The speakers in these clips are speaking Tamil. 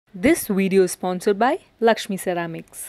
This video is sponsored by Lakshmi Ceramics.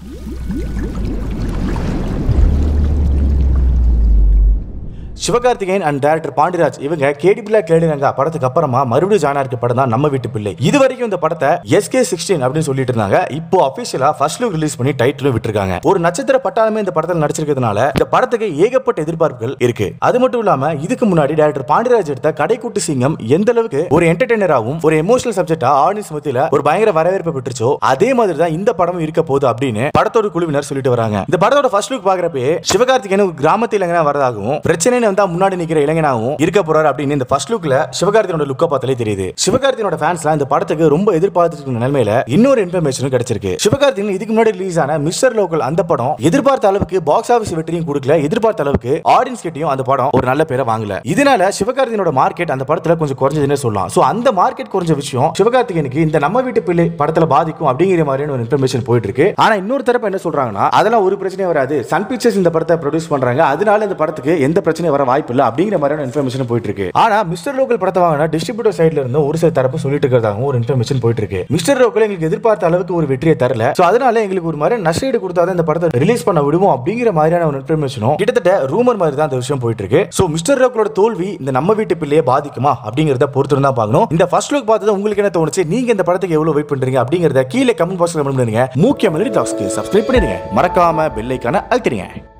Sivakarthikeyan and director Pandiraj இவங்க கேடிபிளா கேளுங்க படத்துக்கு அப்புறமா மறுபடியும் ஜானா இருக்க படம் தான் நம்ம வீட்டு பிள்ளை இது வரைக்கும் இந்த படத்தை எஸ்கே சிக்ஸ்டீன் அப்படின்னு சொல்லிட்டு இருந்தாங்க இப்போ அபிஷியலா ஃபர்ஸ்ட் லுக் ரிலீஸ் பண்ணி டைட்டிலும் விட்டுருக்காங்க ஒரு நட்சத்திர பட்டாளமே இந்த படத்தில் நடிச்சிருக்கிறதுனால இந்த படத்துக்கு ஏகப்பட்ட எதிர்பார்ப்புகள் இருக்கு அது மட்டும் இல்லாம இதுக்கு முன்னாடி டேரக்டர் பாண்டிராஜ் எடுத்த கடைக்குட்டு சிங்கம் எந்த அளவுக்கு ஒரு என்டர்டைனராகவும் ஒரு எமோஷனல் சப்ஜெக்டா ஆடியன்ஸ் மத்தியில ஒரு பயங்கர வரவேற்பு பெற்றுச்சோ அதே மாதிரி தான் இந்த படமும் இருக்க போகுது அப்படின்னு படத்தோட குழுவினர் சொல்லிட்டு வராங்க இந்த படத்தோட ஃபர்ஸ்ட் லுக் பாக்குறப்பே சிவகார்த்திகேயன் ஒரு கிராமத்து இளைஞனா வரதாகவும் பிரச்சனைன்னு வந்தா முன்னாடி நிக்கிற இளைஞனாகவும் இருக்க போறாரு அப்படின்னு இந்த ஃபர்ஸ்ட் லுக்ல சிவகார்த்திகனோட லுக்க பார்த்தாலே தெரியுது சிவகார்த்திகனோட ஃபேன்ஸ்லாம் இந்த படத்துக்கு ரொம்ப எதிர்பார்த்துட்டு இருக்க நிலைமையில இன்னொரு இன்ஃபர்மேஷனும் கிடைச்சிருக்கு சிவகார்த்திகன் இதுக்கு முன்னாடி ரிலீஸ் ஆன மிஸ்டர் லோக்கல் அந்த படம் எதிர்பார்த்த அளவுக்கு பாக்ஸ் ஆஃபீஸ் வெற்றியும் கொடுக்கல எதிர்பார்த்த அளவுக்கு ஆடியன்ஸ் கிட்டயும் அந்த படம் ஒரு நல்ல பேரை வாங்கல இதனால சிவகார்த்திகனோட மார்க்கெட் அந்த படத்துல கொஞ்சம் குறைஞ்சதுன்னு சொல்லலாம் சோ அந்த மார்க்கெட் குறைஞ்ச விஷயம் சிவகார்த்திகனுக்கு இந்த நம்ம வீட்டு பிள்ளை படத்துல பாதிக்கும் அப்படிங்கிற மாதிரியான ஒரு இன்ஃபர்மேஷன் போயிட்டு இருக்கு ஆனா இன்னொரு தரப்பு என்ன சொல்றாங்கன்னா அதெல்லாம் ஒரு பிரச்சனையும் வராது சன் பிக்சர்ஸ் இந்த படத்தை ப்ரொடியூஸ் பண்றாங்க அதனால இந்த படத்துக்கு எந்த பிரச்சனையும் வர வாய்ப்பு இல்லை அப்படிங்கிற மாதிரியான இன்ஃபர்மேஷன் போயிட்டு இருக்கு ஆனா மிஸ்டர் லோக்கல் படத்தை வாங்கினா டிஸ்ட்ரிபியூட்டர் சைடுல இருந்து ஒரு சில தரப்பு சொல்லிட்டு இருக்கிறதாகவும் ஒரு இன்ஃபர்மேஷன் போயிட்டு இருக்கு மிஸ்டர் லோக்கல் எங்களுக்கு எதிர்பார்த்த அளவுக்கு ஒரு வெற்றியை தரல சோ அதனால எங்களுக்கு ஒரு மாதிரி நஷ்டீடு கொடுத்தாதான் இந்த படத்தை ரிலீஸ் பண்ண விடுவோம் அப்படிங்கிற மாதிரியான ஒரு இன்ஃபர்மேஷனும் கிட்டத்தட்ட ரூமர் மாதிரி தான் அந்த விஷயம் போயிட்டு இருக்கு சோ மிஸ்டர் லோக்கலோட தோல்வி இந்த நம்ம வீட்டு பிள்ளையை பாதிக்குமா அப்படிங்கறத பொறுத்து தான் பார்க்கணும் இந்த ஃபர்ஸ்ட் லுக் பார்த்தது உங்களுக்கு என்ன தோணுச்சு நீங்க இந்த படத்துக்கு எவ்வளவு வெயிட் பண்றீங்க அப்படிங்கறத கீழே கமெண்ட் பாக்ஸ்ல கமெண்ட் பண்ணுங்க முக்கிய மெலடி டாக்ஸ்க்கு சப்ஸ்கிரைப் பண்ணிடுங்க மறக்காம பெல் ஐக்கான அழுத்திடுங்க